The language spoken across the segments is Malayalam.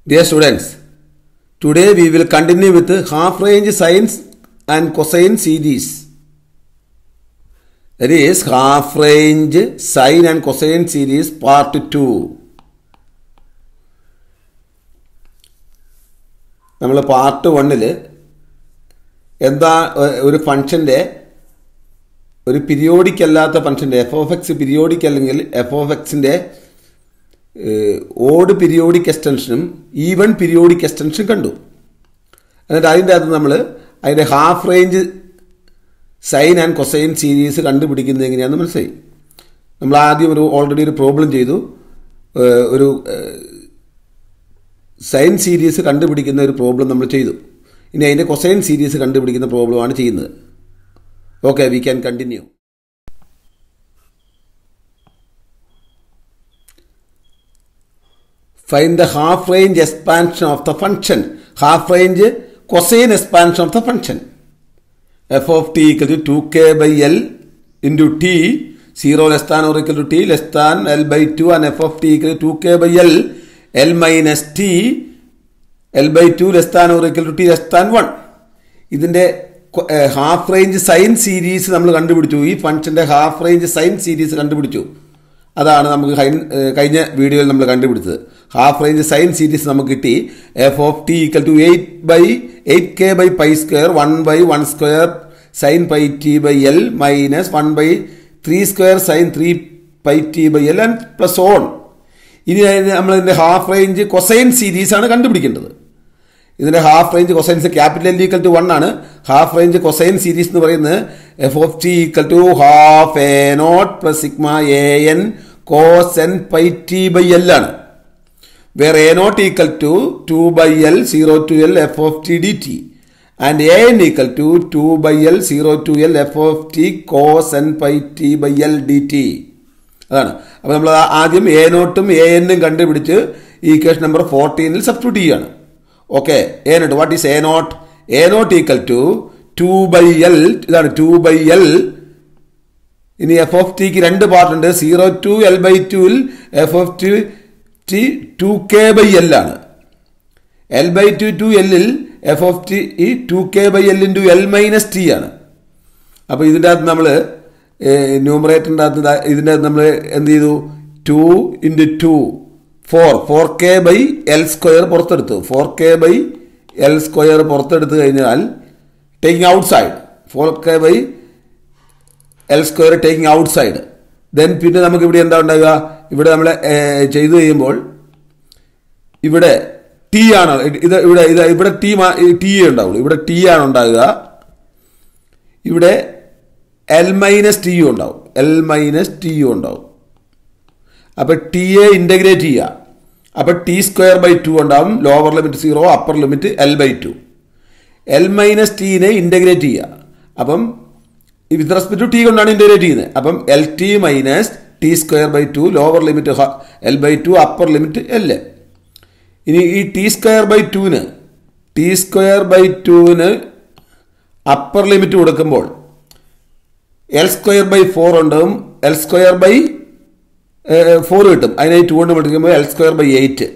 Dear students, today we will continue with the half range sines and cosine series. That is half range sine and cosine series part 2. നമ്മൾ പാർട്ട് വണ്ണിൽ എന്താ ഏഹ്, ഒരു ഫംഗ്ഷൻ്റെ ഒരു പിരിയോഡിക് അല്ലാത്ത ഫംഗ്ഷൻ്റെ എഫ് ഓഫ് എക്സ് പിരിയോഡിക് അല്ലെങ്കിൽ എഫ് ഓഫ് എക്സിൻ്റെ ഓഡ് പീരിയോഡിക് എക്സ്റ്റൻഷനും ഈവൺ പീരിയോഡിക് എക്സ്റ്റൻഷനും കണ്ടു എന്നിട്ട് അതിൻ്റെ അകത്ത് നമ്മൾ അതിൻ്റെ half range sine and cosine series കണ്ടുപിടിക്കുന്നത് എങ്ങനെയാണെന്ന് മനസ്സിലായി നമ്മൾ ആദ്യം ഒരു ഓൾറെഡി ഒരു പ്രോബ്ലം ചെയ്തു ഏഹ് ഒരു സൈൻ സീരീസ് കണ്ടുപിടിക്കുന്ന ഒരു പ്രോബ്ലം നമ്മൾ ചെയ്തു ഇനി അതിൻ്റെ കൊസൈൻ സീരീസ് കണ്ടുപിടിക്കുന്ന പ്രോബ്ലമാണ് ചെയ്യുന്നത് okay we can continue find the half range expansion of the function half range cosine expansion of the function f of t equal to 2k by l into t 0 less than or equal to t less than l by 2 and f of t equal to 2k by l l minus t l by 2 less than or equal to t less than 1 ഇതിൻ്റെ ഹാഫ് റേഞ്ച് സൈൻ സീരീസ് നമ്മൾ കണ്ടുപിടിച്ചു ഈ ഫംഗ്ഷൻ്റെ ഹാഫ് റേഞ്ച് സൈൻ സീരീസ് കണ്ടുപിടിച്ചു അതാണ് നമുക്ക് കഴിഞ്ഞ കഴിഞ്ഞ വീഡിയോയിൽ നമ്മൾ കണ്ടുപിടിച്ചത് ഹാഫ് റേഞ്ച് സൈൻ സീരീസ് നമുക്ക് കിട്ടി F of T equal to eight by eight K by pi square one by one square sine pi T by L minus one by three square sine three pi T by L and plus on ഇനി നമ്മൾ ഇതിന്റെ ഹാഫ് റേഞ്ച് കൊസൈൻ സീരീസ് ആണ് കണ്ടുപിടിക്കേണ്ടത് ഇതിന്റെ half range cosines capital L equal to one ആണ് ഹാഫ് റേഞ്ച് കൊസൈൻ സീരീസ് എന്ന് പറയുന്നത് F of T equal to half A not plus sigma A N cos N pi T by L ആണ് where A not equal to two by L zero to L F of T D T and A N equal to two by L zero to L F of T cos N pi T by L D T അതാണ് അപ്പോൾ നമ്മൾ ആദ്യം എ നോട്ടും എ എന്നും കണ്ടുപിടിച്ച് ഈക്വേഷൻ നമ്പർ ഫോർട്ടീനിൽ സബ്സ്റ്റിറ്റ്യൂട്ട് ചെയ്യുകയാണ് okay A naught what is A not A not equal to two by L ഇതാണ് ടു ബൈ എൽ ഇനി എഫ് ഓഫ് ടിക്ക് രണ്ട് പാർട്ട് ഉണ്ട് സീറോ ടു എൽ ബൈ ടുവിൽ F of T T two K by L ആണ് എൽ ബൈ ടു ടു എല്ലിൽ എഫ് ഓഫ് ടി ഈ two K by L into L minus T ആണ് അപ്പോൾ ഇതിൻ്റെ അകത്ത് നമ്മൾ ന്യൂമറേറ്ററിൻ്റെ അകത്ത് ദാ ഇതിൻ്റെ അകത്ത് നമ്മൾ എന്ത് ചെയ്തു two into two four four K by L square പുറത്തെടുത്തു four K by L square പുറത്തെടുത്ത് കഴിഞ്ഞാൽ taking outside four K by L square taking outside then പിന്നെ നമുക്ക് ഇവിടെ എന്താ ഉണ്ടാകുക ഇവിടെ നമ്മൾ ചെയ്തു കഴിയുമ്പോൾ ഇവിടെ ടി ആണ് ഇത് ഇവിടെ ഇത് ഇവിടെ ടി ടി ഉണ്ടാവുള്ളൂ ഇവിടെ ടി ആണ് ഉണ്ടാകുക ഇവിടെ എൽ മൈനസ് ടി യു ഉണ്ടാവും എൽ മൈനസ് ടി യു ഉണ്ടാവും അപ്പോൾ ടി എ ഇൻ്റഗ്രേറ്റ് ചെയ്യുക അപ്പോൾ ടി സ്ക്വയർ ബൈ ടു ഉണ്ടാവും lower limit zero upper limit L by two L minus ടീനെ ഇൻ്റഗ്രേറ്റ് ചെയ്യുക അപ്പം വിത്ത് റെസ്പെക്ട് ടു ടി കൊണ്ടാണ് ഇൻ്റഗ്രേറ്റ് ചെയ്യുന്നത് അപ്പം L T minus T square by two lower limit L by two upper limit L ഇനി ഈ ടി സ്ക്വയർ ബൈ ടുവിന് ടി സ്ക്വയർ ബൈ ടുവിന് അപ്പർ ലിമിറ്റ് കൊടുക്കുമ്പോൾ എൽ സ്ക്വയർ ബൈ ഫോർ ഉണ്ടാവും എൽ സ്ക്വയർ ബൈ ഫോർ കിട്ടും അതിനെ ടു കൊണ്ട് പഠിക്കുമ്പോൾ L square by eight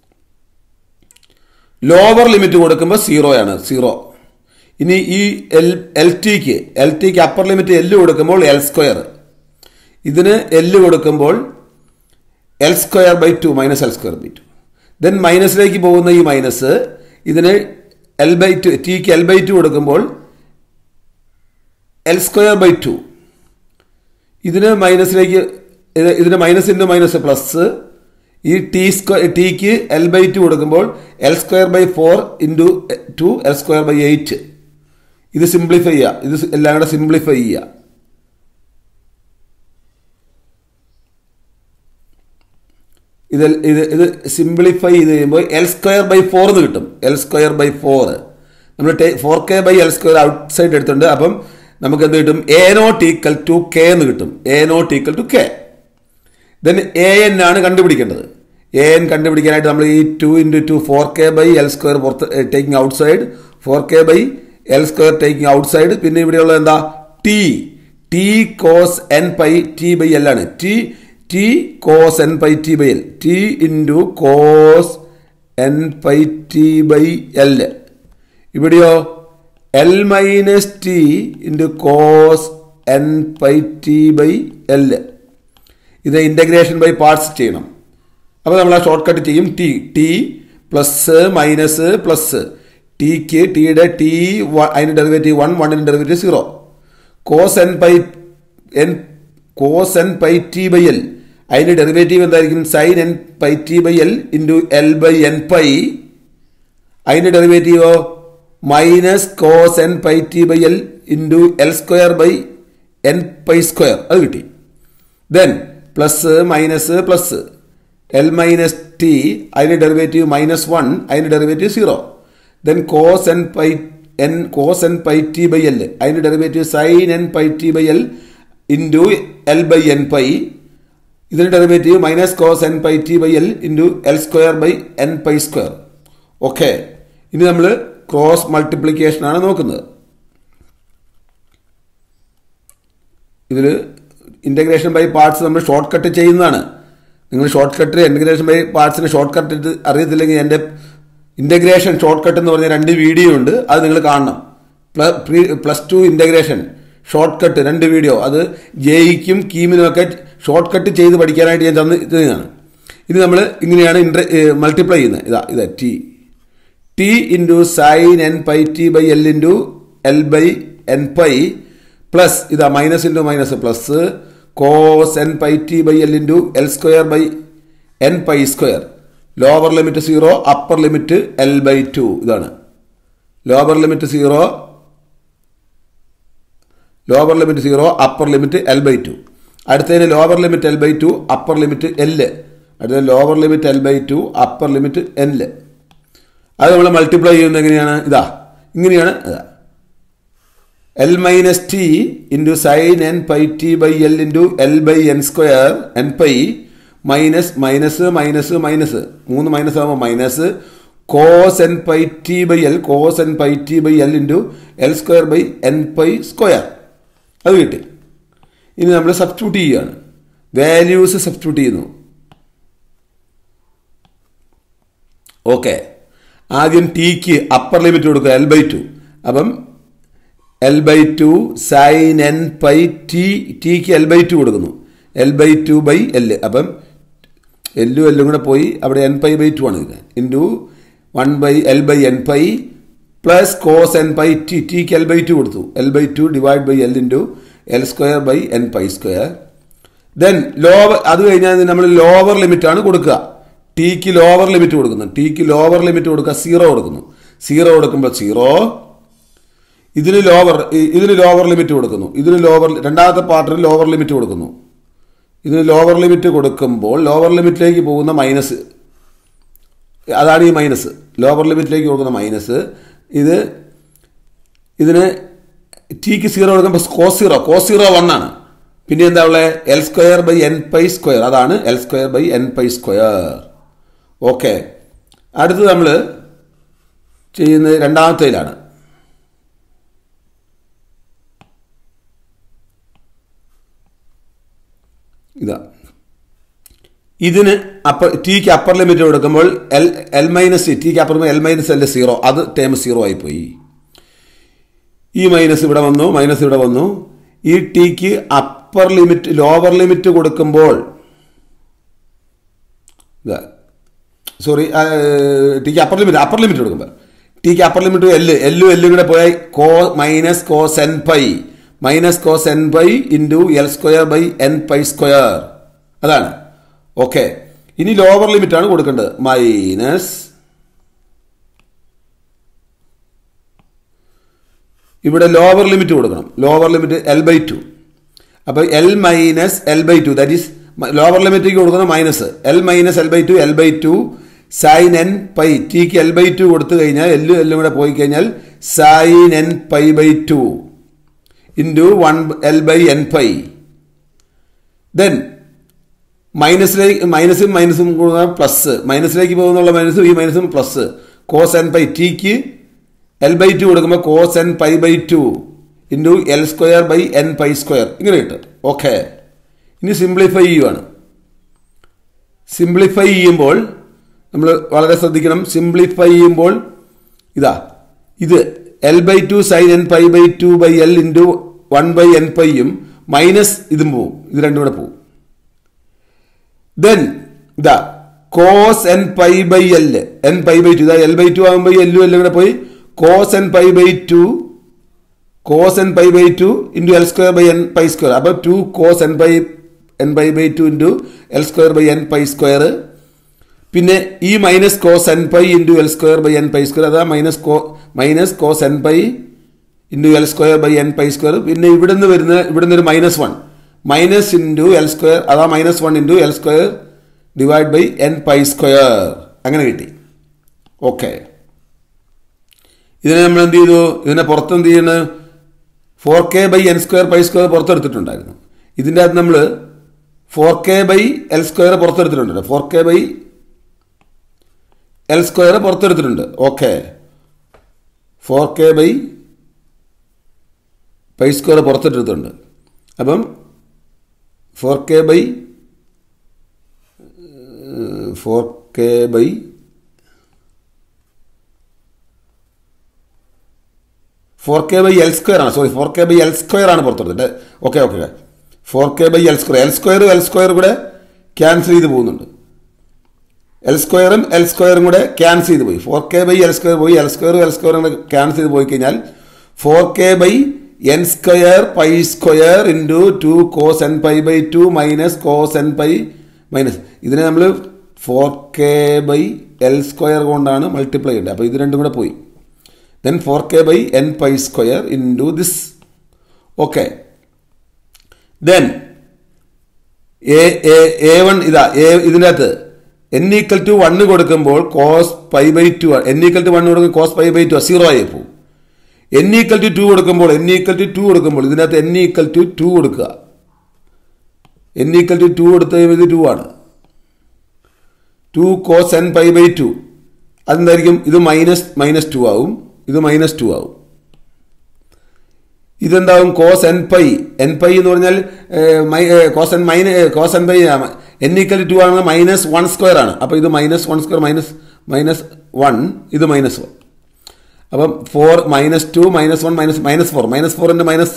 lower limit കൊടുക്കുമ്പോൾ സീറോ ആണ് സീറോ ഇനി ഈ എൽ എൽ ടിക്ക് എൽ ടിക്ക് അപ്പർ ലിമിറ്റ് എല്ല് കൊടുക്കുമ്പോൾ എൽ സ്ക്വയർ ഇതിന് എല്ല് കൊടുക്കുമ്പോൾ L square by two minus L square by two then മൈനസിലേക്ക് പോകുന്ന ഈ മൈനസ് ഇതിന് എൽ ബൈ ടു ടിക്ക് എൽ ബൈ ടു കൊടുക്കുമ്പോൾ എൽ സ്ക്വയർ ബൈ ടു ഇതിന് മൈനസിലേക്ക് ഇത് ഇതിന് മൈനസ് ഇൻറ്റു മൈനസ് പ്ലസ് ഈ ടി സ്ക്വയർ ടിക്ക് എൽ ബൈ ടു കൊടുക്കുമ്പോൾ L square by four into two L square by eight ഇത് സിംപ്ലിഫൈ ചെയ്യുക ഇത് എല്ലാം കൂടെ സിംപ്ലിഫൈ ചെയ്യുക ഇത് ഇത് ഇത് സിംപ്ലിഫൈ ചെയ്ത് കഴിയുമ്പോൾ എൽ സ്ക്വയർ ബൈ ഫോർ എന്ന് കിട്ടും എൽ സ്ക്വയർ ബൈ ഫോർ നമ്മൾ four K by L square outside എടുത്തിട്ടുണ്ട് അപ്പം നമുക്ക് എന്ത് കിട്ടും A not equal to K എന്ന് കിട്ടും A not equal to K then A N ആണ് കണ്ടുപിടിക്കേണ്ടത് എ എൻ കണ്ടുപിടിക്കാനായിട്ട് നമ്മൾ ഈ two into two four K by L square പുറത്ത് taking outside four K by L square taking outside പിന്നെ ഇവിടെയുള്ളത് എന്താ T T cos N pi T by L ആണ് T T cos N pi T by L T into cos N pi T by L ഇവിടെയോ L minus T into cos N pi T by L ഇത് ഇൻ്റഗ്രേഷൻ ബൈ പാർട്സ് ചെയ്യണം അപ്പോൾ നമ്മൾ ആ ഷോർട്ട് കട്ട് ചെയ്യും T T plus minus plus ടിക്ക് ടിയുടെ ടി അതിൻ്റെ ഡെറിവേറ്റീവ് വൺ വണ്ണിൻ്റെ derivative zero cos N pi N cos N pi T by L അതിൻ്റെ ഡെറിവേറ്റീവ് എന്തായിരിക്കും sine n pi T by L into L by N pi അതിൻ്റെ ഡെറിവേറ്റീവോ minus cos N pi T by L into L square by N pi square അത് കിട്ടി then plus minus plus L minus T അതിൻ്റെ ഡെറിവേറ്റീവ് മൈനസ് വൺ അതിൻ്റെ derivative zero then cos N pi N cos N pi T by L അതിൻ്റെ derivative sine N pi T by L into L by N pi ഇതിൻ്റെ derivative minus cos N pi T by L into L square by N pi square okay ഇനി നമ്മൾ ക്രോസ് മൾട്ടിപ്ലിക്കേഷൻ ആണ് നോക്കുന്നത് ഇതിൽ ഇൻ്റഗ്രേഷൻ ബൈ പാർട്സ് നമ്മൾ ഷോർട്ട് കട്ട് ചെയ്യുന്നതാണ് നിങ്ങൾ ഷോർട്ട് കട്ട് ഇൻ്റഗ്രേഷൻ ബൈ പാർട്സിന് ഷോർട്ട് കട്ട് അറിയത്തില്ലെങ്കിൽ എൻ്റെ ഇൻ്റഗ്രേഷൻ ഷോർട്ട് കട്ട് എന്ന് പറഞ്ഞ രണ്ട് വീഡിയോ ഉണ്ട് അത് നിങ്ങൾ കാണണം plus two integration shortcut രണ്ട് വീഡിയോ അത് ജെയ്ക്കും കീമിനും ഒക്കെ ഷോർട്ട് കട്ട് ചെയ്ത് പഠിക്കാനായിട്ട് ഞാൻ തന്ന് തന്നതാണ് ഇനി നമ്മൾ ഇങ്ങനെയാണ് ഇൻട്ര മൾട്ടിപ്ലൈ ചെയ്യുന്നത് ഇതാ ഇതാ T T into sine N pi T by L into L by N pi plus ഇതാ minus into minus plus cos N pi T by L into L square by N pi square lower limit zero upper limit L by two ഇതാണ് lower limit zero lower limit zero upper limit L by two അടുത്തതിന് lower limit L by two upper limit L അടുത്തത് lower limit L by two upper limit L അത് നമ്മൾ മൾട്ടിപ്ലൈ ചെയ്യുന്നത് എങ്ങനെയാണ് ഇതാ ഇങ്ങനെയാണ് ഇതാ L minus T into sine N pi T by L into L by N square N pi minus minus minus minus മൂന്ന് മൈനസ് ആകുമ്പോൾ minus cos N pi T by L cos N pi T by L into L square by N pi square അത് കിട്ടി ഇനി നമ്മൾ സബ്സ്റ്റിറ്റ്യൂട്ട് ചെയ്യുകയാണ് വാല്യൂസ് സബ്സ്റ്റിറ്റ്യൂട്ട് ചെയ്യുന്നു ഓക്കെ ആദ്യം ടിക്ക് അപ്പർ ലിമിറ്റ് കൊടുക്കുക എൽ ബൈ ടു അപ്പം L by two sine N pi T ടിക്ക് എൽ ബൈ ടു കൊടുക്കുന്നു L by two by L അപ്പം എല്ലും എല്ലും കൂടെ പോയി അവിടെ എൻ പൈ ബൈ ടു ആണ് ഇത് into one by L by N pi plus cos N pi T ടിക്ക് എൽ ബൈ ടു കൊടുത്തു L by two divide by L into L square by N pi square then lower അത് കഴിഞ്ഞാൽ നമ്മൾ ലോവർ ലിമിറ്റ് ആണ് കൊടുക്കുക ടിക്ക് ലോവർ ലിമിറ്റ് കൊടുക്കുന്നു ടിക്ക് ലോവർ ലിമിറ്റ് കൊടുക്കുക സീറോ കൊടുക്കുന്നു സീറോ കൊടുക്കുമ്പോൾ സീറോ ഇതിന് ലോവർ ഇതിന് ലോവർ ലിമിറ്റ് കൊടുക്കുന്നു ഇതിന് ലോവർ രണ്ടാമത്തെ പാർട്ടിന് ലോവർ ലിമിറ്റ് കൊടുക്കുന്നു ഇതിന് ലോവർ ലിമിറ്റ് കൊടുക്കുമ്പോൾ ലോവർ ലിമിറ്റിലേക്ക് പോകുന്ന മൈനസ് അതാണ് ഈ മൈനസ് ലോവർ ലിമിറ്റിലേക്ക് കൊടുക്കുന്ന മൈനസ് ഇത് ഇതിന് ടിക്ക് സീറോ കൊടുക്കുമ്പോൾ cos zero cos zero one ആണ് പിന്നെ എന്താ ഉള്ളത് L square by N pi square അതാണ് L square by N pi square okay അടുത്ത് നമ്മൾ ചെയ്യുന്നത് രണ്ടാമത്തേലാണ് ഇതാ ഇതിന് അപ്പർ ടിക്ക് അപ്പർ ലിമിറ്റ് കൊടുക്കുമ്പോൾ എൽ എൽ മൈനസ് ടി ടിക്ക് upper L minus L zero അത് ടേം സീറോ ആയിപ്പോയി ഈ മൈനസ് ഇവിടെ വന്നു മൈനസ് ഇവിടെ വന്നു ഈ ടിക്ക് അപ്പർ ലിമിറ്റ് ലോവർ ലിമിറ്റ് കൊടുക്കുമ്പോൾ sorry tick upper limit upper limit കൊടുക്കുമ്പോൾ ടിക്ക് അപ്പർ ലിമിറ്റ് എല്ല് എല്ലും എല്ലും കൂടെ പോയാൽ കോ minus cos N pi minus cos N pi into L square by N pi square അതാണ് ഓക്കെ ഇനി ലോവർ ലിമിറ്റ് ആണ് കൊടുക്കേണ്ടത് മൈനസ് ഇവിടെ ലോവർ ലിമിറ്റ് കൊടുക്കണം lower limit L by two അപ്പോൾ L minus L by two that is lower ലിമിറ്റിലേക്ക് കൊടുക്കുന്ന minus L minus L by two L by two sine N pi ടിക്ക് എൽ ബൈ ടു കൊടുത്തു കഴിഞ്ഞാൽ എല്ലും എല്ലും കൂടെ പോയി കഴിഞ്ഞാൽ sine N pi by two into one L by N pi then മൈനസിലേക്ക് മൈനസും മൈനസും കൂടുന്ന പ്ലസ് മൈനസിലേക്ക് പോകുന്നുള്ള മൈനസും ഈ മൈനസും പ്ലസ് കോസ് എൻ പൈ ടിക്ക് എൽ ബൈ ടു കൊടുക്കുമ്പോൾ cos N pi by two into L square by N pi square ഇങ്ങനെ കിട്ടും ഓക്കെ ഇനി സിംപ്ലിഫൈ ചെയ്യുവാണ് സിംപ്ലിഫൈ ചെയ്യുമ്പോൾ നമ്മൾ വളരെ ശ്രദ്ധിക്കണം സിംപ്ലിഫൈ ചെയ്യുമ്പോൾ ഇതാ ഇത് L by two sine N pi by two by L into one by N പൈയും മൈനസ് ഇതും പോവും ഇത് രണ്ടും കൂടെ പോവും ദെൻ ഇതാ cos N pi by L N pi by two ഇതാ എൽ ബൈ ടു ആകുമ്പോൾ എല്ലും എല്ലാം കൂടെ പോയി cos N pi by two cos N pi by two into L square by N pi square അപ്പോൾ two cos N pi N pi by two into L square by N pi square പിന്നെ ഈ minus cos N pi into L square by N pi square അതാ മൈനസ് കോ minus cos N pi into L square by N pi square പിന്നെ ഇവിടുന്ന് വരുന്ന ഇവിടുന്ന് ഒരു minus one minus into L square അതാ minus one into L square divide by N pi square അങ്ങനെ കിട്ടി ഓക്കെ ഇതിനെ നമ്മൾ എന്ത് ചെയ്തു ഇതിനെ പുറത്ത് എന്ത് ചെയ്യുന്നത് four K by N square pi square പുറത്തെടുത്തിട്ടുണ്ടായിരുന്നു ഇതിൻ്റെ അകത്ത് നമ്മൾ four K by L square പുറത്തെടുത്തിട്ടുണ്ട് four K by L square പുറത്തെടുത്തിട്ടുണ്ട് okay four K by pi square പുറത്തെടുത്തിട്ടുണ്ട് അപ്പം four K by four K by four K by L square ആണ് sorry four K by L square ആണ് പുറത്തെടുത്തിട്ട് okay okay four K by L square L സ്ക്വയറും എൽ സ്ക്വയറും കൂടെ ക്യാൻസൽ ചെയ്ത് പോകുന്നുണ്ട് എൽ സ്ക്വയറും എൽ സ്ക്വയറും കൂടെ ക്യാൻസൽ ചെയ്ത് പോയി four K by L square പോയി എൽ സ്ക്വയറും എൽ സ്ക്വയറും കൂടെ ക്യാൻസൽ ചെയ്ത് പോയി കഴിഞ്ഞാൽ four K by N square pi square into two cos N pi by two minus cos N pi minus ഇതിനെ നമ്മൾ four K by L square കൊണ്ടാണ് മൾട്ടിപ്ലൈ ചെയ്യേണ്ടത് അപ്പോൾ ഇത് രണ്ടും കൂടെ പോയി then four K by N pi square into this okay then A A one ഇതാ എ ഇതിൻ്റെ അകത്ത് എൻ ഈക്വൽ ടു വണ്ണ് കൊടുക്കുമ്പോൾ cos pi by two N equal to one കൊടുക്കുമ്പോൾ cos pi by two zero ആയി പോകും എൻ ഈക്വൽ ടു ടു കൊടുക്കുമ്പോൾ എൻ ഈക്വൽ ടു ടു കൊടുക്കുമ്പോൾ ഇതിനകത്ത് എൻ ഈക്വൽ ടു ടു കൊടുക്കുക എൻ ഈക്വൽ ടു ടു കൊടുത്ത് കഴിയുമ്പോൾ ഇത് ടു ആണ് two cos N pi by two അതെന്തായിരിക്കും ഇത് മൈനസ് മൈനസ് ടു ആവും ഇത് മൈനസ് ടു ആവും ഇതെന്താവും cos N pi N pi എന്ന് പറഞ്ഞാൽ cos N minus cos N pi N equal to ആണെങ്കിൽ മൈനസ് വൺ സ്ക്വയർ ആണ് അപ്പോൾ ഇത് minus one square minus minus one ഇത് മൈനസ് വൺ അപ്പം four minus two minus one minus minus four minus ഫോറിൻ്റെ മൈനസ്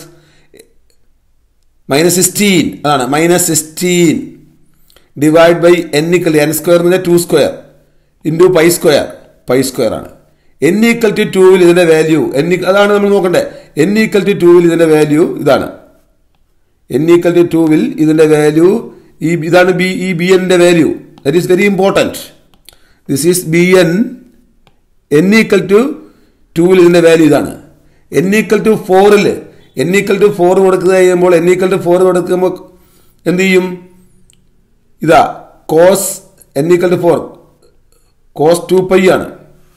മൈനസ് സിക്സ്റ്റീൻ അതാണ് minus sixteen divide by N equal N square എന്ന് പറഞ്ഞാൽ two square into pi square pi square ആണ് എൻ ഈക്വൽ ടു ടൂവിൽ ഇതിൻ്റെ വാല്യൂ എൻ അതാണ് നമ്മൾ നോക്കണ്ടേ എൻ ഈക്വൽ ടു ടൂവിൽ ഇതിൻ്റെ വാല്യൂ ഇതാണ് എൻ ഈക്വൽ ടു ടൂവിൽ ഇതിൻ്റെ വാല്യൂ ഈ ഇതാണ് ബി ഈ ബി എൻ്റെ value that is very important this is B N N equal to ടൂവിൽ ഇതിൻ്റെ വാല്യൂ ഇതാണ് എൻ ഈക്വൽ ടു ഫോറിൽ എൻ ഈക്വൽ ടു ഫോർ കൊടുക്കുക കഴിയുമ്പോൾ എൻ ഈക്വൽ ടു ഫോർ കൊടുക്കുമ്പോൾ എന്ത് ചെയ്യും ഇതാ cos N equal to four cos two pi ആണ്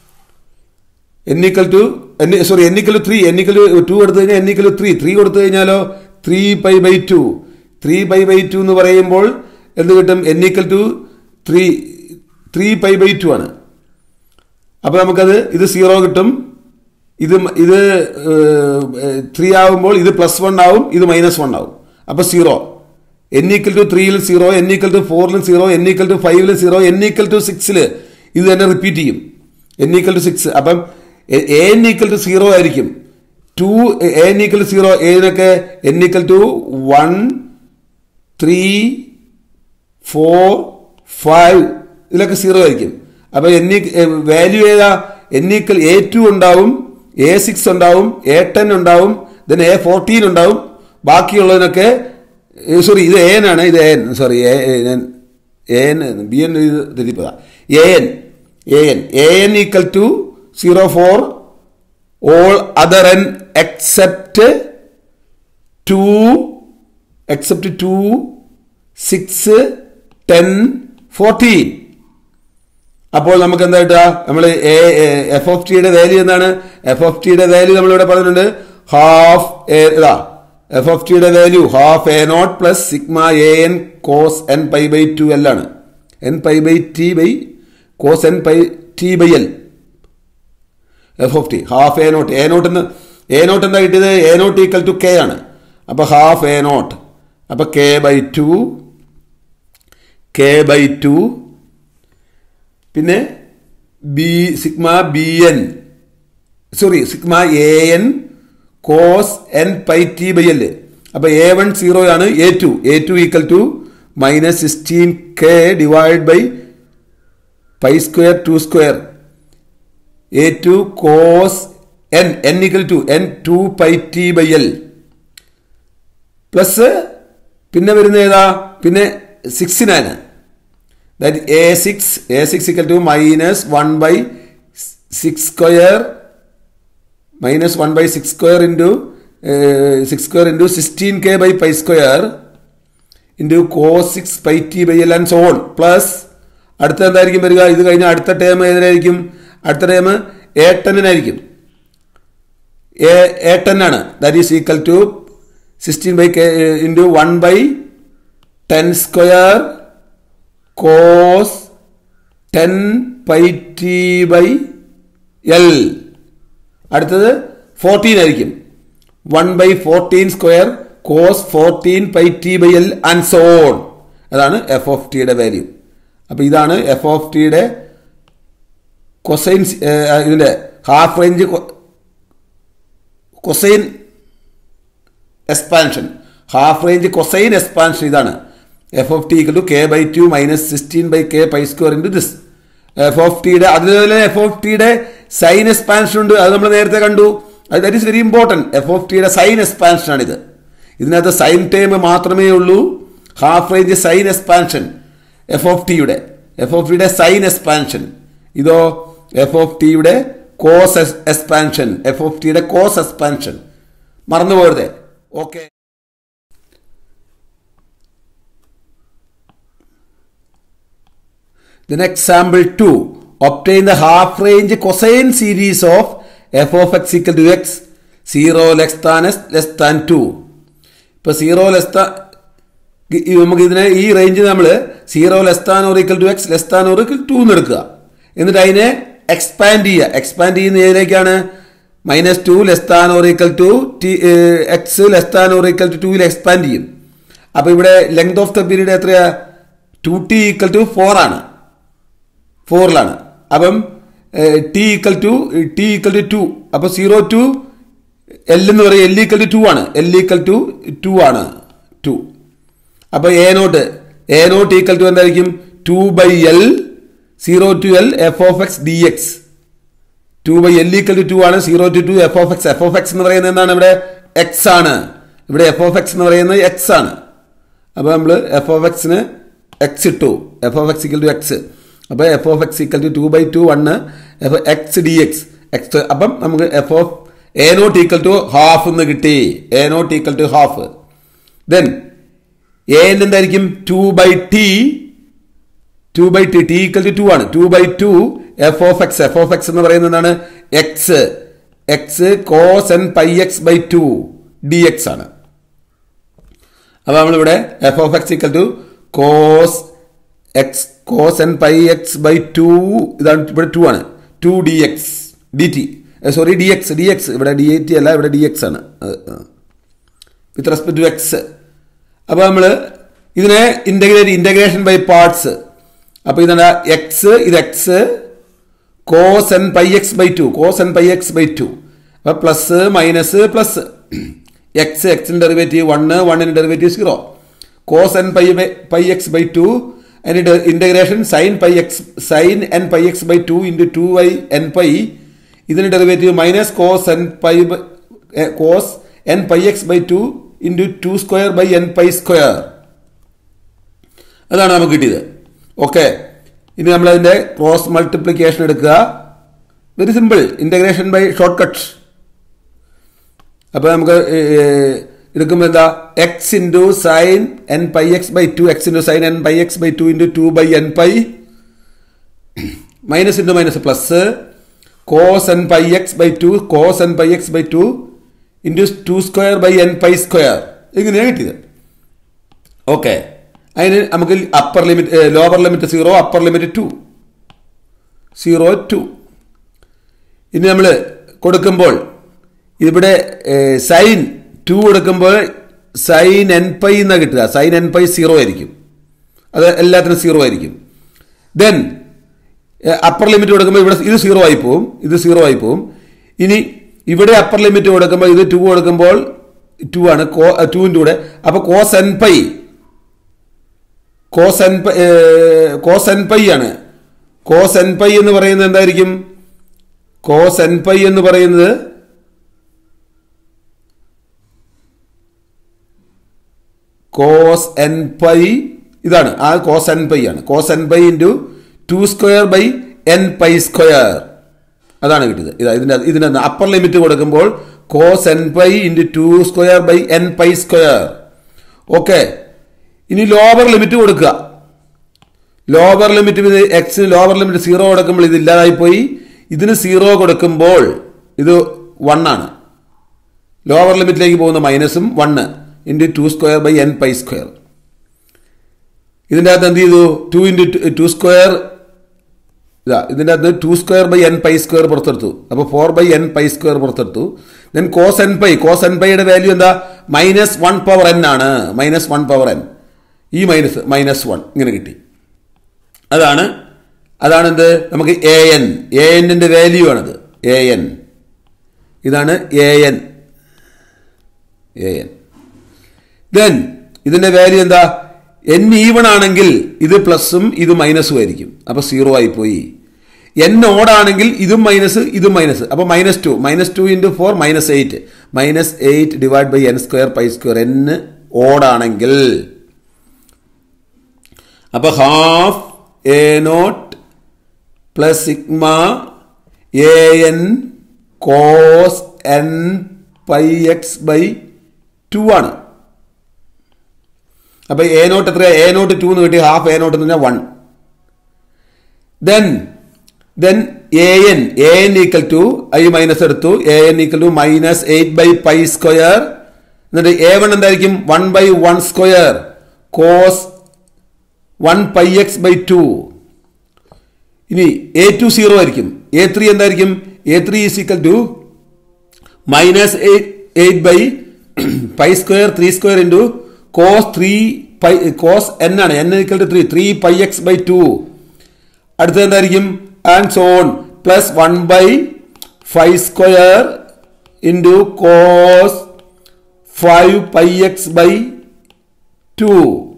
N equal to N sorry N equal to three N equal to two എടുത്തു കഴിഞ്ഞാൽ N equal to three three കൊടുത്തു കഴിഞ്ഞാലോ three pi by two three pi by two എന്ന് പറയുമ്പോൾ എന്ത് കിട്ടും N equal to three three pi by two ആണ് അപ്പോൾ നമുക്കത് ഇത് സീറോ കിട്ടും ഇത് ഇത് ത്രീ ആവുമ്പോൾ ഇത് പ്ലസ് വൺ ആവും ഇത് മൈനസ് വൺ ആവും അപ്പോൾ സീറോ എൻ ഈക്വൽ ടു ത്രീയിലും സീറോ എൻ ഈക്വൽ ടു ഫോറിലും സീറോ എൻ ഈക്വൽ ടു ഫൈവിലും സീറോ എൻ ഈക്വൽ ടു സിക്സിൽ ഇത് തന്നെ റിപ്പീറ്റ് ചെയ്യും എൻ ഈക്വൽ ടു സിക്സ് അപ്പം A N equal to zero ആയിരിക്കും two A N equal to zero ഏതിനൊക്കെ N equal to one three four five ഇതിലൊക്കെ സീറോ ആയിരിക്കും അപ്പോൾ എൻ വാല്യൂ ഏതാ എൻ ഈക്വൽ എ ടു ഉണ്ടാവും എ സിക്സ് ഉണ്ടാവും എ ടെൻ ഉണ്ടാവും ദെൻ എ ഫോർട്ടീൻ ഉണ്ടാവും ബാക്കിയുള്ളതിനൊക്കെ സോറി ഇത് എ എൻ ആണ് ഇത് എ എൻ സോറി എ ഞാൻ എ എൻ ബി എൻ ഇത് തെറ്റിപ്പതാ A N A N A N equal to zero for all other N except two except two six ten fourteen അപ്പോൾ നമുക്ക് എന്താ കിട്ടുക നമ്മൾ എഫ് ഓഫ് ടിയുടെ വാല്യൂ എന്താണ് എഫ് ഓഫ് ടിയുടെ വാല്യൂ നമ്മളിവിടെ പറഞ്ഞിട്ടുണ്ട് ഹാഫ് ഇതാ എഫ് ഓഫ് ടിയുടെ value half A not plus sigma A N cos N pi by two L ആണ് N pi by T by cos N pi T by L F of T half A not A not എന്ന് എ നോട്ട് എന്താ കിട്ടിയത് A not equal to K ആണ് അപ്പോൾ ഹാഫ് എ നോട്ട് അപ്പോൾ K by two K by two പിന്നെ B sigma B N sorry sigma A N cos N pi T by L അപ്പൊ എ വൺ സീറോ ആണ് A two A two equal to minus sixteen K divide by pi square two square A two cos N N equal to N two pi T by L plus പിന്നെ വരുന്ന ഏതാ പിന്നെ സിക്സിനാണ് that A six A six equal to minus one by six square minus one by six square into six square into sixteen K by pi square into cos six pi T by L and so on plus അടുത്ത എന്തായിരിക്കും വരിക ഇത് കഴിഞ്ഞാൽ അടുത്ത ടേം ഏതിനായിരിക്കും അടുത്ത ടേം എ ടെന്നിനായിരിക്കും എ എ ടെൻ ആണ് that is equal to sixteen by K into one by ten square cos ten pi T by L അടുത്തത് ഫോർട്ടീൻ ആയിരിക്കും one by fourteen square cos fourteen pi T by L and so on അതാണ് എഫ് ഓഫ് ടിയുടെ വാല്യൂ അപ്പൊ ഇതാണ് എഫ് ഓഫ് ടിയുടെ കൊസൈൻസ് ഇതിന്റെ half range cosine expansion half range cosine expansion ഇതാണ് F of T equal to K by two minus sixteen by K pi square into this F of ടിയുടെ അതുപോലെ എഫ് ഓഫ് ടിയുടെ സൈൻ എക്സ്പാൻഷൻ ഉണ്ട് അത് നമ്മൾ നേരത്തെ കണ്ടു അത് that is very important F of ടിയുടെ സൈൻ എക്സ്പാൻഷൻ ആണിത് ഇതിനകത്ത് സൈൻ ടേം മാത്രമേ ഉള്ളൂ half range sine expansion F of ടിയുടെ എഫ് ഓഫ് ടിയുടെ സൈൻ എക്സ്പാൻഷൻ ഇതോ എഫ് ഓഫ് ടിയുടെ കോസ് എക്സ്പാൻഷൻ എഫ് ഓഫ് ടിയുടെ കോസ് എക്സ്പാൻഷൻ മറന്നു പോകരുത് okay Then example 2. Obtain the half range cosine series of f of x equal to x 0 less than s less than 2. ഇപ്പൊ സീറോ ലെസ് നമുക്ക് ഇതിനെ ഈ റേഞ്ച് നമ്മൾ zero less than or equal to X less than or equal to എന്ന് എടുക്കുക എന്നിട്ട് അതിനെ എക്സ്പാൻഡ് ചെയ്യുക എക്സ്പാൻഡ് ചെയ്യുന്ന ഏതിലേക്കാണ് minus two less than or equal to T X less than or equal to ടൂവിൽ എക്സ്പാൻഡ് ചെയ്യും അപ്പോൾ ഇവിടെ ലെങ്ത് ഓഫ് ദ പീരീഡ് എത്രയാ two T equal to four ആണ് ഫോറിലാണ് അപ്പം T equal to T equal to two അപ്പോൾ സീറോ ടു എൽ എന്ന് പറയും എൽ ഈക്വൽ ടു ടു ആണ് എൽ ഈക്വൽ ടു ടു ആണ് ടു അപ്പോൾ A not A not equal to എന്തായിരിക്കും two by L zero to L F of X D X two by L equal to two ആണ് zero to two F of X F of X എന്ന് പറയുന്നത് എന്താണ് ഇവിടെ എക്സ് ആണ് ഇവിടെ എഫ് ഓഫ് എക്സ് എന്ന് പറയുന്നത് എക്സ് ആണ് അപ്പോൾ നമ്മൾ എഫ് ഓഫ് എക്സിന് എക്സ് ഇട്ടു F of X equal to X അപ്പോൾ F of X equal to two by two one F X D X X അപ്പം നമുക്ക് F of A not equal to half എന്ന് കിട്ടി A not equal to half then A എന്തായിരിക്കും two by T two by T T equal to two ആണ് two by two F of X F of X എന്ന് പറയുന്നത് എന്താണ് X X cos N pi X by two D X ആണ് അപ്പോൾ നമ്മളിവിടെ F of X equal to cos X cos N pi X by two ഇതാണ് ഇവിടെ ടു ആണ് two D X D T sorry D X D X ഇവിടെ ഡി എ ടി അല്ല ഇവിടെ ഡി എക്സ് ആണ് വിത്ത് റെസ്പെക്ട് ടു എക്സ് അപ്പോൾ നമ്മൾ ഇതിനെ ഇൻ്റഗ്രേറ്റ് ഇൻ്റഗ്രേഷൻ ബൈ പാർട്സ് അപ്പോൾ ഇതാണ് എക്സ് ഇത് X cos N pi X by two cos N pi X by two അപ്പോൾ പ്ലസ് മൈനസ് പ്ലസ് എക്സ് എക്സിൻ്റെ ഡെറിവേറ്റീവ് വണ്ണ് വണ്ണിൻ്റെ derivative zero cos N pi pi X by two അതിൻ്റെ integration sine pi X sine N pi X by two into two by N pi ഇതിന് derivative minus cos N pi cos N pi X by two into two square by N pi square അതാണ് നമുക്ക് കിട്ടിയത് ഓക്കെ ഇനി നമ്മളതിൻ്റെ ക്രോസ് മൾട്ടിപ്ലിക്കേഷൻ എടുക്കുക very simple integration by shortcut അപ്പോൾ നമുക്ക് എടുക്കുമ്പോൾ എന്താ X into sine N pi X by two X into sine N pi X by two into two by N pi minus into minus plus cos N pi X by two cos N pi X by two into two square by N pi square ഇങ്ങനെയാണ് കിട്ടിയത് ഓക്കെ അതിന് നമുക്ക് upper limit lower limit zero upper limit two zero two ഇനി നമ്മൾ കൊടുക്കുമ്പോൾ ഇവിടെ സൈൻ ടു കൊടുക്കുമ്പോൾ സൈൻ എൻ പൈ എന്നാണ് കിട്ടുക സൈൻ എൻ പൈ സീറോ ആയിരിക്കും അത് എല്ലാത്തിനും സീറോ ആയിരിക്കും ദെൻ അപ്പർ ലിമിറ്റ് കൊടുക്കുമ്പോൾ ഇവിടെ ഇത് സീറോ ആയി പോവും ഇത് സീറോ ആയി പോവും ഇനി ഇവിടെ അപ്പർ ലിമിറ്റ് കൊടുക്കുമ്പോൾ ഇത് ടു കൊടുക്കുമ്പോൾ ടു ആണ് കോ ടുവിൻ്റെ കൂടെ അപ്പോൾ cos N pi cos N pi cos N pi ആണ് കോസ് എൻ പൈ എന്ന് പറയുന്നത് എന്തായിരിക്കും കോസ് എൻ പൈ എന്ന് പറയുന്നത് കോസ് എൻ പൈ ഇതാണ് ആ കോസ് എൻ പൈ ആണ് cos N pi into two square by N pi square അതാണ് കിട്ടിയത് ഇതാ ഇതിന്റെ ഇതിന്റെ അപ്പർ ലിമിറ്റ് കൊടുക്കുമ്പോൾ cos N pi into two square by N pi square okay ഇനി ലോവർ ലിമിറ്റ് കൊടുക്കുക ലോവർ ലിമിറ്റ് എക്സിന് ലോവർ ലിമിറ്റ് സീറോ കൊടുക്കുമ്പോൾ ഇത് ഇല്ലാതായി പോയി ഇതിന് സീറോ കൊടുക്കുമ്പോൾ ഇത് വൺ ആണ് ലോവർ ലിമിറ്റിലേക്ക് പോകുന്ന മൈനസും one into two square by N pi square ഇതിൻ്റെ അകത്ത് എന്ത് ചെയ്തു ടു ഇൻറ്റു ടു സ്ക്വയർ ഇതാ ഇതിൻ്റെ അകത്ത് two square by N pi square പുറത്തെടുത്തു അപ്പോൾ four by N pi square പുറത്തെടുത്തു then cos N pi cos n പൈയുടെ വാല്യൂ എന്താ മൈനസ് വൺ പവർ എൻ ആണ് മൈനസ് വൺ പവർ എൻ ഈ മൈനസ് മൈനസ് വൺ ഇങ്ങനെ കിട്ടി അതാണ് അതാണ് എന്ത് നമുക്ക് എ എൻ എ എന്നിൻ്റെ വാല്യൂ ആണത് എ എൻ ഇതാണ് a N A n then ഇതിൻ്റെ വാല്യൂ എന്താ എൻ ഈവൺ ആണെങ്കിൽ ഇത് പ്ലസും ഇത് മൈനസും ആയിരിക്കും അപ്പോൾ സീറോ ആയിപ്പോയി എൻ ഓടാണെങ്കിൽ ഇതും മൈനസ് ഇതും മൈനസ് അപ്പോൾ minus two minus two into four minus eight minus eight divide by N square pi square n ഓടാണെങ്കിൽ അപ്പോൾ half A not plus sigma A N cos N pi X by two ആണ് അപ്പൊ എ നോട്ട് എത്ര എ നോട്ട് ടു എന്ന് കിട്ടി ഹാഫ് എ നോട്ട് എന്ന് പറഞ്ഞാൽ one then then A N A N equal to I minus എടുത്തു a N equal to minus eight by pi square എന്നിട്ട് എ വൺ എന്തായിരിക്കും one by one square cos one pi X by two ഇനി എ ടു സീറോ ആയിരിക്കും എ ത്രീ എന്തായിരിക്കും a three is equal to minus eight eight by pi square three square into cos three pi cos n ആണ് N equal to three three pi X by two അടുത്തത് എന്തായിരിക്കും and so on plus one by five square into cos five pi X by two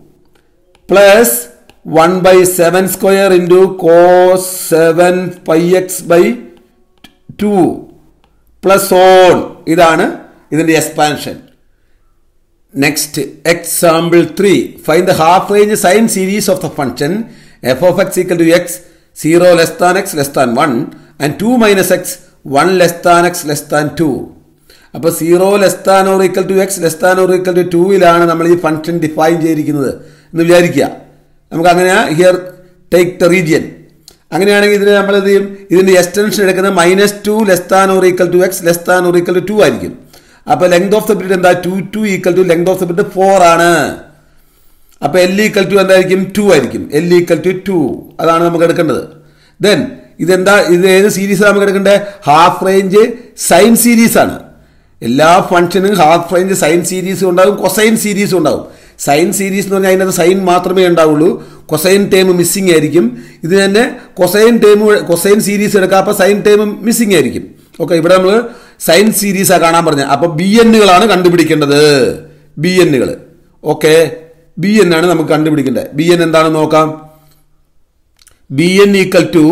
plus one by seven square into cos seven pi X by two plus on ഇതാണ് ഇതിൻ്റെ expansion next example three find the half range sine series of the function f of X equal to x zero less than x less than one and two minus x one less than x less than two അപ്പോൾ zero less than or equal to X less than or equal to ടൂവിലാണ് നമ്മൾ ഈ ഫംഗ്ഷൻ ഡിഫൈൻ ചെയ്തിരിക്കുന്നത് എന്ന് വിചാരിക്കുക നമുക്ക് അങ്ങനെ ഹിയർ ടേക്ക് ദ റീജിയൻ അങ്ങനെയാണെങ്കിൽ ഇതിന് നമ്മൾ എന്ത് ചെയ്യും ഇതിന്റെ എക്സ്റ്റൻഷൻ എടുക്കുന്നത് minus two less than or equal to X less than or equal to two ആയിരിക്കും അപ്പൊ ലെങ്ത് ഓഫ് ദ പീരീഡ് എന്താ two two equal to length of the period four ആണ് അപ്പൊ എൽ ഈക്വൽ ടു എന്തായിരിക്കും ടു ആയിരിക്കും എൽ ഈക്വൽ ടു ടു അതാണ് നമുക്ക് എടുക്കേണ്ടത് ദെൻ ഇതെന്താ ഇത് ഏത് സീരീസ് നമുക്ക് എടുക്കേണ്ടത് ഹാഫ് റേഞ്ച് സൈൻ സീരീസ് ആണ് എല്ലാ ഫംഗ്ഷനും ഹാഫ് റേഞ്ച് സൈൻ സീരീസും ഉണ്ടാകും കൊസൈൻ സീരീസും ഉണ്ടാകും സൈൻ സീരീസ് എന്ന് പറഞ്ഞാൽ അതിനകത്ത് സൈൻ മാത്രമേ ഉണ്ടാവുള്ളൂ കൊസൈൻ ടേം മിസ്സിംഗ് ആയിരിക്കും ഇത് തന്നെ കൊസൈൻ ടേം കൊസൈൻ സീരീസ് എടുക്കാം അപ്പോൾ സൈൻ ടേം മിസ്സിംഗ് ആയിരിക്കും ഓക്കെ ഇവിടെ നമ്മൾ സൈൻ സീരീസാണ് കാണാൻ പറഞ്ഞത് അപ്പോൾ ബി എന്നുകളാണ് കണ്ടുപിടിക്കേണ്ടത് ബി എന്നുകൾ ഓക്കെ ബി എൻ ആണ് നമുക്ക് കണ്ടുപിടിക്കേണ്ടത് ബി എൻ എന്താണെന്ന് നോക്കാം b n equal to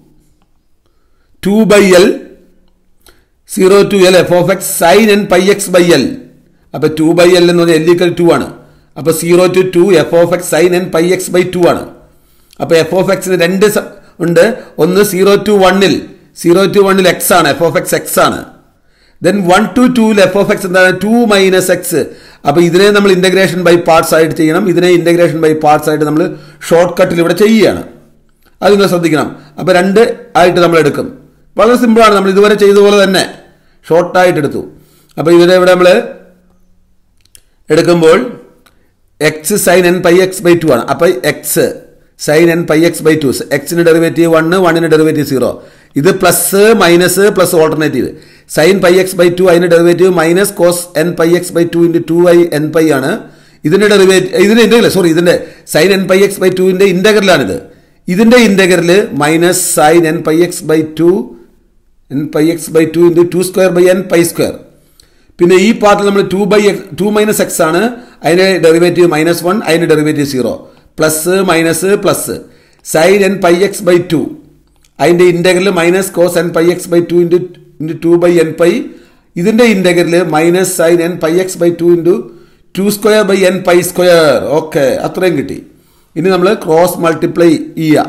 two by L zero to L F of x sine N pi X by L അപ്പൊ ടു ബൈ എൽ എന്ന് പറഞ്ഞാൽ എൽ ഈക്വൽ ടു ആണ് അപ്പൊ zero to two F of x sine N pi X by two ആണ് അപ്പൊ എഫ് ഓഫ് എക്സിന് രണ്ട് സ- ഉണ്ട് ഒന്ന് സീറോ ടു വണ്ണിൽ സീറോ ടു വണ്ണിൽ എക്സ് ആണ് എഫ് ഓഫ് എക്സ് എക്സ് ആണ് ദെൻ വൺ ടു ടൂവിൽ എഫ് ഓഫ് എക്സ് എന്താണ് ടു മൈനസ് എക്സ് അപ്പൊ ഇതിനെ നമ്മൾ ഇന്റഗ്രേഷൻ ബൈ പാർട്സ് ആയിട്ട് ചെയ്യണം ഇതിനെ ഇന്റഗ്രേഷൻ ബൈ പാർട്സ് ആയിട്ട് നമ്മൾ ഷോർട്ട് കട്ടിൽ ഇവിടെ ചെയ്യുകയാണ് അത് നിങ്ങൾ ശ്രദ്ധിക്കണം അപ്പൊ രണ്ട് ആയിട്ട് നമ്മൾ എടുക്കും വളരെ സിമ്പിളാണ് നമ്മൾ ഇതുവരെ ചെയ്ത പോലെ തന്നെ ഷോർട്ടായിട്ട് എടുത്തു അപ്പൊ ഇതിനെ ഇവിടെ നമ്മൾ എടുക്കുമ്പോൾ x sine N pi X by two ആണ് അപ്പൊ x sine N pi X by two എക്സിന് ഡെറിവേറ്റീവ് വണ്ണ് വണ്ണിന് ഡെറിവേറ്റീവ് സീറോ ഇത് plus minus plus alternative sine pi X by two അതിന് derivative minus cos N pi X by two into two I n pi ആണ് ഇതിന്റെ ഡെറിവേറ്റീവ് ഇതിന്റെ ഇന്റഗ്രൽ സോറി ഇതിന്റെ sine N pi X by ടുവിന്റെ ഇന്റഗ്രലാണിത് ഇതിന്റെ integral minus sine N pi X by two n pi X by two into two square by N pi square പിന്നെ ഈ പാർട്ടിൽ നമ്മൾ two by two minus x ആണ് അതിന്റെ ഡെറിവേറ്റീവ് മൈനസ് വൺ അതിന്റെ derivative zero plus minus plus sine N pi X by two അതിന്റെ integral minus cos N pi X by two into into two by N pi ഇതിന്റെ integral minus sine N pi X by two into two square by N pi square okay അത്രയും കിട്ടി ഇനി നമ്മൾ ക്രോസ് മൾട്ടിപ്ലൈ ചെയ്യുക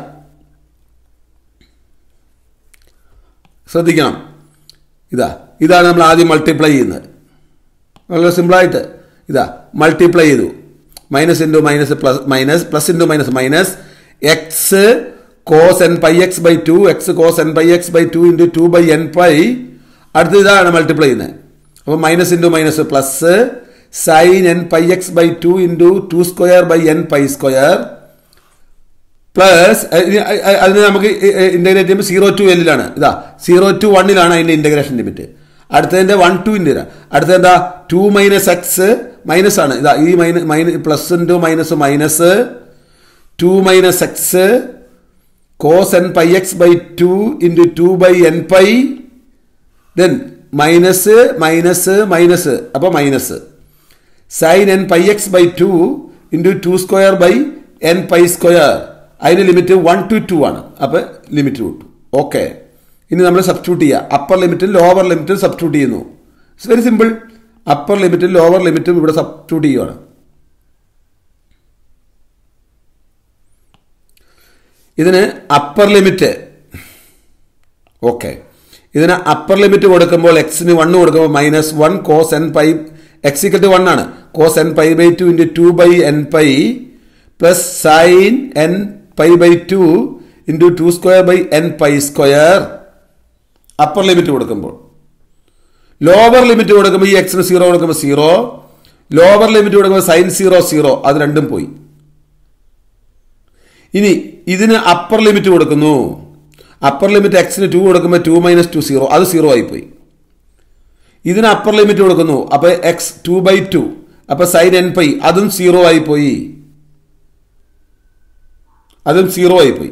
ശ്രദ്ധിക്കണം ഇതാ ഇതാണ് നമ്മൾ ആദ്യം മൾട്ടിപ്ലൈ ചെയ്യുന്നത് വളരെ സിമ്പിളായിട്ട് ഇതാ മൾട്ടിപ്ലൈ ചെയ്തു minus into minus plus minus plus into minus minus x cos N pi X by two x cos N pi X by two into two by N pi അടുത്ത ഇതാണ് മൾട്ടിപ്ലൈ ചെയ്യുന്നത് അപ്പോൾ minus into minus plus sine N pi X by two into two square by N pi square plus അതിന് നമുക്ക് ഇന്റഗ്രേറ്റ് ചെയ്യുമ്പോൾ സീറോ ടു എല്ലിലാണ് ഇതാ സീറോ ടു വണ്ണിലാണ് അതിന്റെ ഇന്റഗ്രേഷൻ ലിമിറ്റ് അടുത്തതിന്റെ വൺ ടു ഇൻ്റെ അടുത്തത് എന്താ ടു മൈനസ് എക്സ് മൈനസ് ആണ് ഇതാ ഈ minus minus plus into minus minus two minus x cos N pi X by two into two by N pi then minus minus minus അപ്പോൾ minus sine N pi X by two into two square by N pi square അതിന് ലിമിറ്റ് വൺ ടു ടു ആണ് അപ്പോൾ ലിമിറ്റ് കിട്ടും ഓക്കെ ഇനി നമ്മൾ സബ്സ്റ്റിറ്റ്യൂട്ട് ചെയ്യുക അപ്പർ ലിമിറ്റും ലോവർ ലിമിറ്റും സബ്സ്റ്റിറ്റ്യൂട്ട് ചെയ്യുന്നു ഇറ്റ്സ് വെരി സിമ്പിൾ അപ്പർ ലിമിറ്റും ലോവർ ലിമിറ്റും ഇവിടെ സബ്സ്റ്റിറ്റ്യൂട്ട് ചെയ്യുകയാണ് ഇതിന് അപ്പർ ലിമിറ്റ് ഓക്കെ ഇതിന് അപ്പർ ലിമിറ്റ് കൊടുക്കുമ്പോൾ എക്സിന് വണ്ണ് കൊടുക്കുമ്പോൾ minus one cos N pi x equal to one ആണ് cos N pi by two into two by N pi plus sine N pi by two into two square by N pi square upper limit കൊടുക്കുമ്പോൾ ലോവർ ലിമിറ്റ് കൊടുക്കുമ്പോൾ ഈ എക്സിന് സീറോ കൊടുക്കുമ്പോൾ സീറോ ലോവർ ലിമിറ്റ് കൊടുക്കുമ്പോൾ സൈൻ സീറോ സീറോ അത് രണ്ടും പോയി ഇനി ഇതിന് അപ്പർ ലിമിറ്റ് കൊടുക്കുന്നു അപ്പർ ലിമിറ്റ് എക്സിന് ടു കൊടുക്കുമ്പോൾ ടു മൈനസ് ടു സീറോ അത് സീറോ ആയിപ്പോയി ഇതിന് അപ്പർ ലിമിറ്റ് കൊടുക്കുന്നു അപ്പൊ എക്സ് ടു ബൈ ടു അപ്പൊ സൈൻ എൻ പൈ അതും സീറോ ആയിപ്പോയി അതും സീറോ ആയിപ്പോയി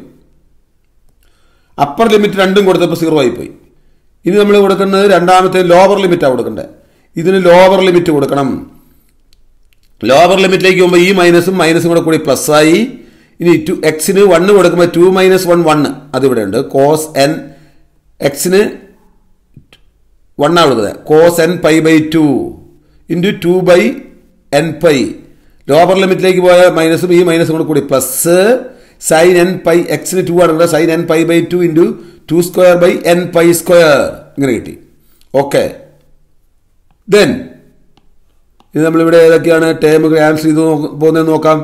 അപ്പർ ലിമിറ്റ് രണ്ടും കൊടുത്തപ്പോൾ സീറോ ആയിപ്പോയി ഇനി നമ്മൾ കൊടുക്കുന്നത് രണ്ടാമത്തെ ലോവർ ലിമിറ്റാണ് കൊടുക്കേണ്ടത് ഇതിന് ലോവർ ലിമിറ്റ് കൊടുക്കണം ലോവർ ലിമിറ്റിലേക്ക് പോകുമ്പോൾ ഈ മൈനസും മൈനസും കൂടെ കൂടി പ്ലസ് ആയി ഇനി ടു എക്സിന് വണ്ണ് കൊടുക്കുമ്പോൾ ടു മൈനസ് വൺ വണ്ണ് അതിവിടെ ഉണ്ട് കോസ് എൻ എക്സിന് വണ്ണാണ് കൊടുക്കുന്നത് cos N pi by two into two by N pi lower ലിമിറ്റിലേക്ക് പോയ മൈനസും ഈ മൈനസും കൂടെ കൂടി പ്ലസ് സൈൻ എൻ പൈ എക്സിന് ടു ആണ് sine N pi by two into two square by N pi square ഇങ്ങനെ കിട്ടി ഓക്കെ ദെൻ ഇത് നമ്മളിവിടെ ഏതൊക്കെയാണ് ടേമുകൾ ആൻസർ ചെയ്ത് പോകുന്നതെന്ന് നോക്കാം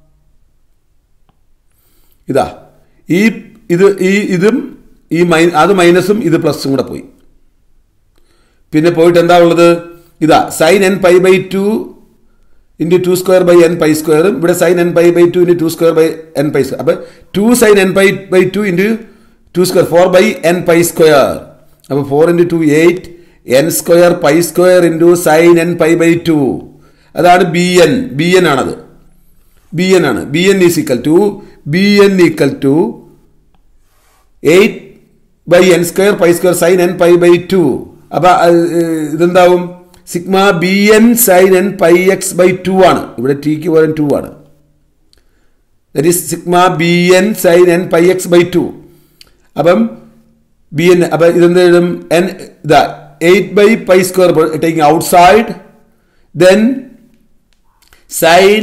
ഇതാ ഈ ഇത് ഈ ഇതും ഈ മൈ അത് മൈനസും ഇത് പ്ലസും കൂടെ പോയി പിന്നെ പോയിട്ട് എന്താ ഉള്ളത് ഇതാ sine N pi by two into two square by N pi സ്ക്വയറും ഇവിടെ sine N pi by two into two square by N pi square അപ്പോൾ two sine N pi by two into two square four by N pi square അപ്പോൾ four into two eight n square pi square into sine N pi by two അതാണ് ബി എൻ ബി എൻ ആണത് ബി എൻ ആണ് b N is equal to b n equal to eight by N square pi square sine N pi by two അപ്പൊ ഇതെന്താവും sigma B n sine N pi X by two ആണ് ഇവിടെ ടിക്ക് പകരം ടു ആണ് that is sigma B n sine N pi X by two അപ്പം ബി എൻ അപ്പൊ ഇതെന്ത് എഴുതും എൻ ഇതാ eight by pi square taking outside then sine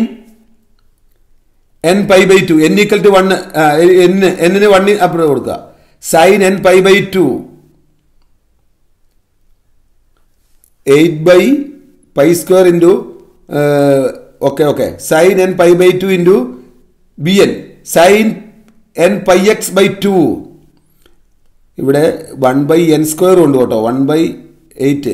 N pi by two N equal to one എന്ന് എന്നിന് വണ്ണി അപ്പുറം കൊടുക്കുക sine N pi by two eight by pi square into okay okay sine N pi by two into b n sine N pi X by two ഇവിടെ വൺ ബൈ എൻ സ്ക്വയർ ഉണ്ട് കേട്ടോ വൺ ബൈ എയ്റ്റ്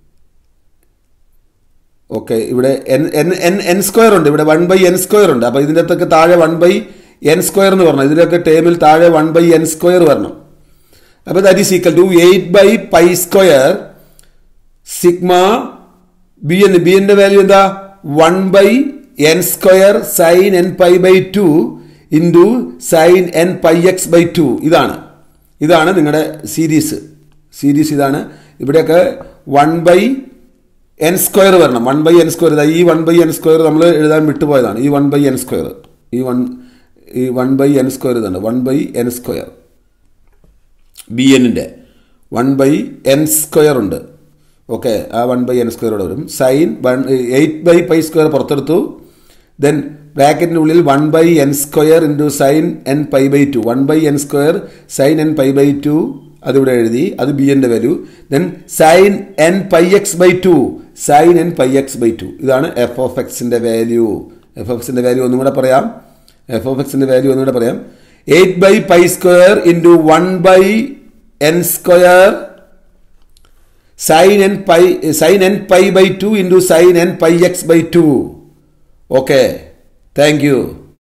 ഓക്കെ ഇവിടെ n n n n square ഉണ്ട് ഇവിടെ വൺ ബൈ എൻ സ്ക്വയർ ഉണ്ട് അപ്പോൾ ഇതിൻ്റെ അകത്തൊക്കെ താഴെ വൺ ബൈ എൻ സ്ക്വയർ എന്ന് പറഞ്ഞു ഇതിലൊക്കെ ടേമിൽ താഴെ വൺ ബൈ എൻ സ്ക്വയർ വരണം അപ്പോൾ that is equal to eight by pi square sigma B n b എൻ്റെ വാല്യൂ എന്താ one by N square sine N pi by two into sine N pi X by two ഇതാണ് ഇതാണ് നിങ്ങളുടെ സീരീസ് സീരീസ് ഇതാണ് ഇവിടെയൊക്കെ വൺ ബൈ എൻ സ്ക്വയർ വരണം വൺ ബൈ എൻ സ്ക്വയർ ഇതാ ഈ വൺ ബൈ എൻ സ്ക്വയർ നമ്മൾ എഴുതാൻ വിട്ടുപോയതാണ് ഈ വൺ ബൈ എൻ സ്ക്വയർ ഈ വൺ ഈ വൺ ബൈ എൻ സ്ക്വയർ ഇതാണ് one by N square b എന്നിൻ്റെ വൺ ബൈ എൻ സ്ക്വയർ ഉണ്ട് ഓക്കെ ആ വൺ ബൈ എൻ സ്ക്വയർ ഇവിടെ വരും sine one eight by pi square പുറത്തെടുത്തു ദെൻ ബ്രാക്കറ്റിൻ്റെ ഉള്ളിൽ one by N square into sine N pi by two one by N square sine N pi by two അതിവിടെ എഴുതി അത് ബി എൻ്റെ value then sine N pi X by two sine N pi X by two ഇതാണ് എഫ് ഓഫ് എക്സിൻ്റെ വാല്യൂ എഫ് ഓഫ് എക്സിൻ്റെ വാല്യൂ ഒന്നും കൂടെ പറയാം എഫ് ഓഫ് എക്സിൻ്റെ വാല്യൂ ഒന്നും കൂടെ പറയാം eight by pi square into one by N square sine N pi sine N pi by two into sine N pi X by two okay thank U